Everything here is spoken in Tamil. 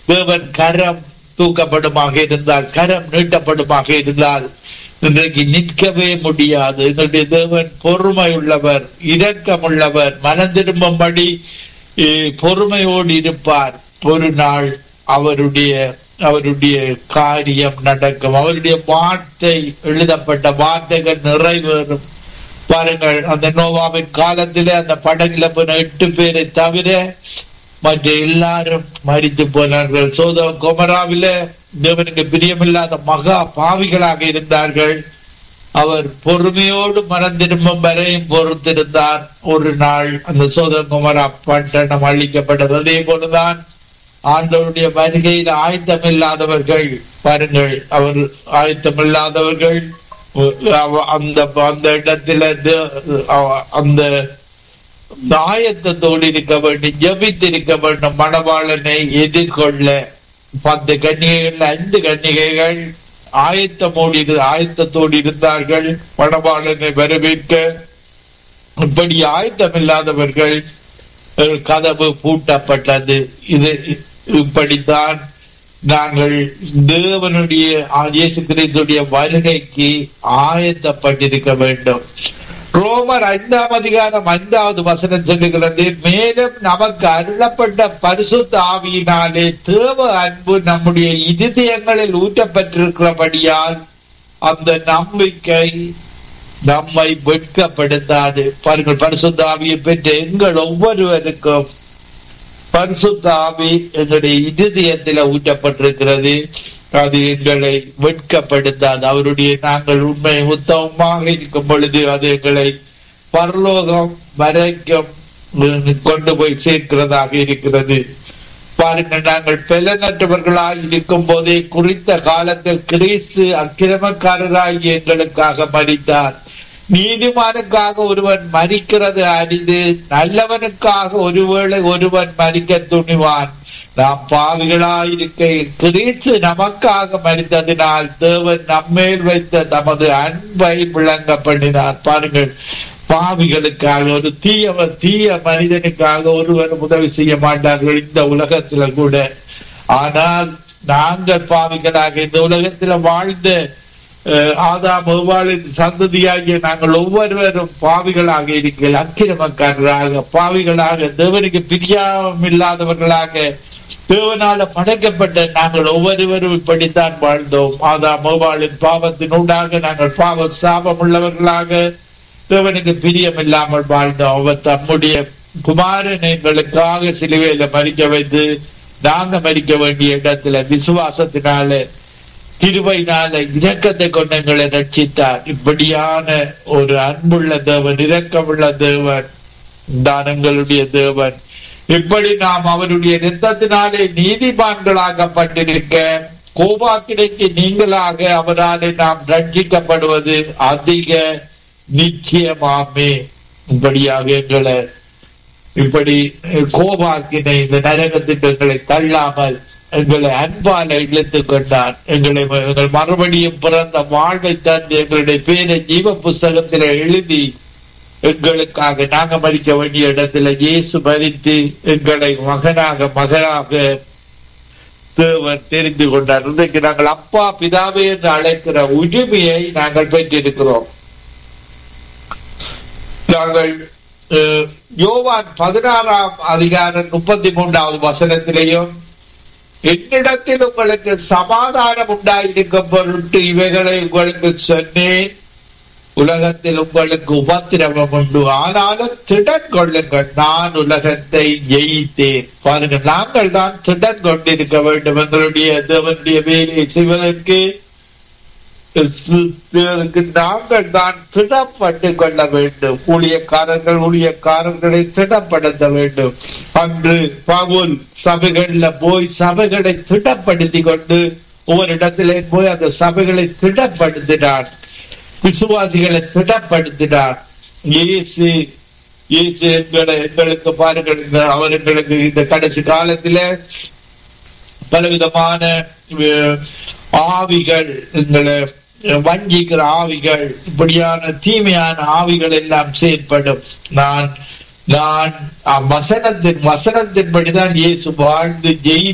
தேவன் கரம் தூக்கப்படுமாக இருந்தால் கரம் நீட்டப்படுமாக இருந்தால் இன்றைக்கு நிற்கவே முடியாது எங்களுடைய தேவன் பொறுமை உள்ளவர் இரக்கமுள்ளவர் மனம் திரும்பும்படி eh, பொறுமையோடு இருப்பார் ஒரு நாள் அவருடைய அவருடைய காரியம் நடக்கும் அவருடைய வார்த்தை எழுதப்பட்ட வார்த்தைகள் நிறைவேறும் பாருங்கள் அந்த நோவாவின் காலத்திலே அந்த படகுல போன எட்டு பேரை தவிர மற்ற எல்லாரும் மறித்து போனார்கள் சோதம் குமராவில தேவனுக்கு பிரியமில்லாத மகா பாவிகளாக இருந்தார்கள் அவர் பொறுமையோடு மனம் திரும்பும் வரையும் பொறுத்திருந்தார் ஒரு நாள் அந்த சோதம் குமரா பட்டணம் அழிக்கப்பட்டது அதே போலதான் ஆண்டவருடைய வருகையில் ஆயத்தமில்லாதவர்கள் பாருங்கள் அவர் ஆயத்தமில்லாதவர்கள் அவ- அந்த அந்த இடத்துல தே- அவ- அந்த ஆயத்தத்தோடு இருக்க வேண்டும் ஜபித்திருக்க வேண்டும் மணவாளனை எதிர்கொள்ள பத்து கன்னிகைகள் ஐந்து கன்னிகைகள் ஆயத்தமோடு இரு ஆயத்தத்தோடு இருந்தார்கள் மணவாளனை வரவேற்க இப்படி ஆயத்தமில்லாதவர்கள் ஒரு கதவு பூட்டப்பட்டது இது இப்படித்தான் நாங்கள் தேவனுடைய இயேசு கிறிஸ்துடைய வருகைக்கு ஆயத்தப்பட்டிருக்க வேண்டும் ரோமர் ஐந்தாம் அதிகாரம் ஐந்தாவது வசனம் சொல்லுகிறது மேலும் நமக்கு அருளப்பட்ட பரிசுத்த ஆவியினாலே தேவ அன்பு நம்முடைய இருதயங்களில் ஊற்றப்பட்டிருக்கிறபடியால் அந்த நம்பிக்கை நம்மை வெட்கப்படுத்தாது பாருங்கள் பரிசுத்த ஆவியை பெற்ற எங்கள் ஒவ்வொருவருக்கும் பரிசுத்த ஆவி எங்களுடைய இருதயத்தில் ஊற்றப்பட்டிருக்கிறது அது எங்களை வெட்கப்படுத்தாது அவருடைய நாங்கள் உண்மை உத்தமமாக இருக்கும் பொழுது அது எங்களை பரலோகம் வரைக்கும் கொண்டு போய் சேர்க்கிறதாக இருக்கிறது பாருங்கள் நாங்கள் பலனற்றவர்களாய் இருக்கும் போதே குறித்த காலத்தில் கிறிஸ்து அக்கிரமக்காரராகி எங்களுக்காக மறித்தார் நீதிமானுக்காக ஒருவன் மறிக்கிறது அரிது நல்லவனுக்காக ஒருவேளை ஒருவன் மறிக்க துணிவான் நாம் பாவிகளாயிருக்க கிறிஸ்து நமக்காக மறித்ததினால் தேவன் நம்மேல் வைத்த தமது அன்பை விளங்க பண்ணினார் பாருங்கள் பாவிகளுக்காக ஒரு தீய தீய மனிதனுக்காக ஒருவர் உதவி செய்ய மாட்டார்கள் இந்த உலகத்துல கூட ஆனால் நாங்கள் பாவிகளாக இந்த உலகத்துல வாழ்ந்த அஹ், ஆதாம் எவ்வாளின் சந்ததியாகிய நாங்கள் ஒவ்வொருவரும் பாவிகளாக இருக்கிற அக்கிரமக்காரராக பாவிகளாக தேவனுக்கு பிரியாமில்லாதவர்களாக தேவனால படைக்கப்பட்ட நாங்கள் ஒவ்வொருவரும் இப்படித்தான் வாழ்ந்தோம் ஆதாம் எவ்வாளின் பாவத்தினூடாக நாங்கள் பாவ சாபம் உள்ளவர்களாக தேவனுக்கு பிரியம் இல்லாமல் வாழ்ந்தோம் அவர் தம்முடைய குமாரன் எங்களுக்காக சிலுவையில மறிக்க வைத்து நாங்க மறிக்க வேண்டிய இடத்துல விசுவாசத்தினால கிருபையினால இரக்கத்தை கொண்டு எங்களை ரட்சித்தார் இப்படியான ஒரு அன்புள்ள தேவன் இரக்கமுள்ள தேவன் தான் எங்களுடைய தேவன் இப்படி நாம் அவருடைய இரத்தத்தினாலே நீதிமான்களாக்கப்பட்டிருக்க கோபாக்கிடைக்கு நீங்களாக அவராலே நாம் ரட்சிக்கப்படுவது அதிக நிச்சயமாமே இப்படியாக எங்களை இப்படி கோபாக்கினை இந்த நரகத்துக்கு எங்களை தள்ளாமல் எங்களை அன்பால இழுத்துக் கொண்டார் எங்களை எங்கள் மறுபடியும் பிறந்த வாழ்வை தந்து எங்களுடைய பேரை ஜீவ புஸ்தகத்தில் எழுதி எங்களுக்காக நாங்க மறிக்க வேண்டிய இடத்துல இயேசு மறித்து எங்களை மகனாக மகனாக தேவன் தெரிந்து கொண்டார் இன்றைக்கு நாங்கள் அப்பா பிதாவே என்று அழைக்கிற உரிமையை நாங்கள் பெற்றிருக்கிறோம் நாங்கள் அஹ், யோவான் பதினாறாம் அதிகாரம் முப்பத்தி மூன்றாவது வசனத்திலேயும் என்னிடத்தில் உங்களுக்கு சமாதானம் உண்டாயிருக்கும் பொருட்டு இவைகளை உங்களுக்கு சொன்னேன் உலகத்தில் உங்களுக்கு உபத்திரவம் உண்டு ஆனாலும் திடன் கொள்ளுங்கள் நான் உலகத்தை ஜெயித்தேன் பாருங்க நாங்கள் தான் திடன் கொண்டிருக்க வேண்டும் எங்களுடைய தேவனுடைய வேலையை செய்வதற்கு இதற்கு நாங்கள் தான் திடப்பட்டு கொள்ள வேண்டும் ஊழியக்காரர்கள் ஊழியக்காரர்களை திடப்படுத்த வேண்டும் அன்று பவுல் சபைகள்ல போய் சபைகளை திடப்படுத்தி கொண்டு ஒவ்வொரு இடத்திலே போய் அந்த சபைகளை திடப்படுத்தினார் விசுவாசிகளை திடப்படுத்தினார் இயேசு இயேசு எங்களை எங்களுக்கு பாருங்கள் இந்த அவர் எங்களுக்கு இந்த கடைசி காலத்தில பலவிதமான அஹ், ஆவிகள் எங்களை வஞ்சிக்கிற ஆவிகள் இப்படியான தீமையான ஆவிகள் எல்லாம் செயற்படும் நான் நான் வசனத்தின் வசனத்தின்படிதான் இயேசு வாழ்ந்து ஜெயி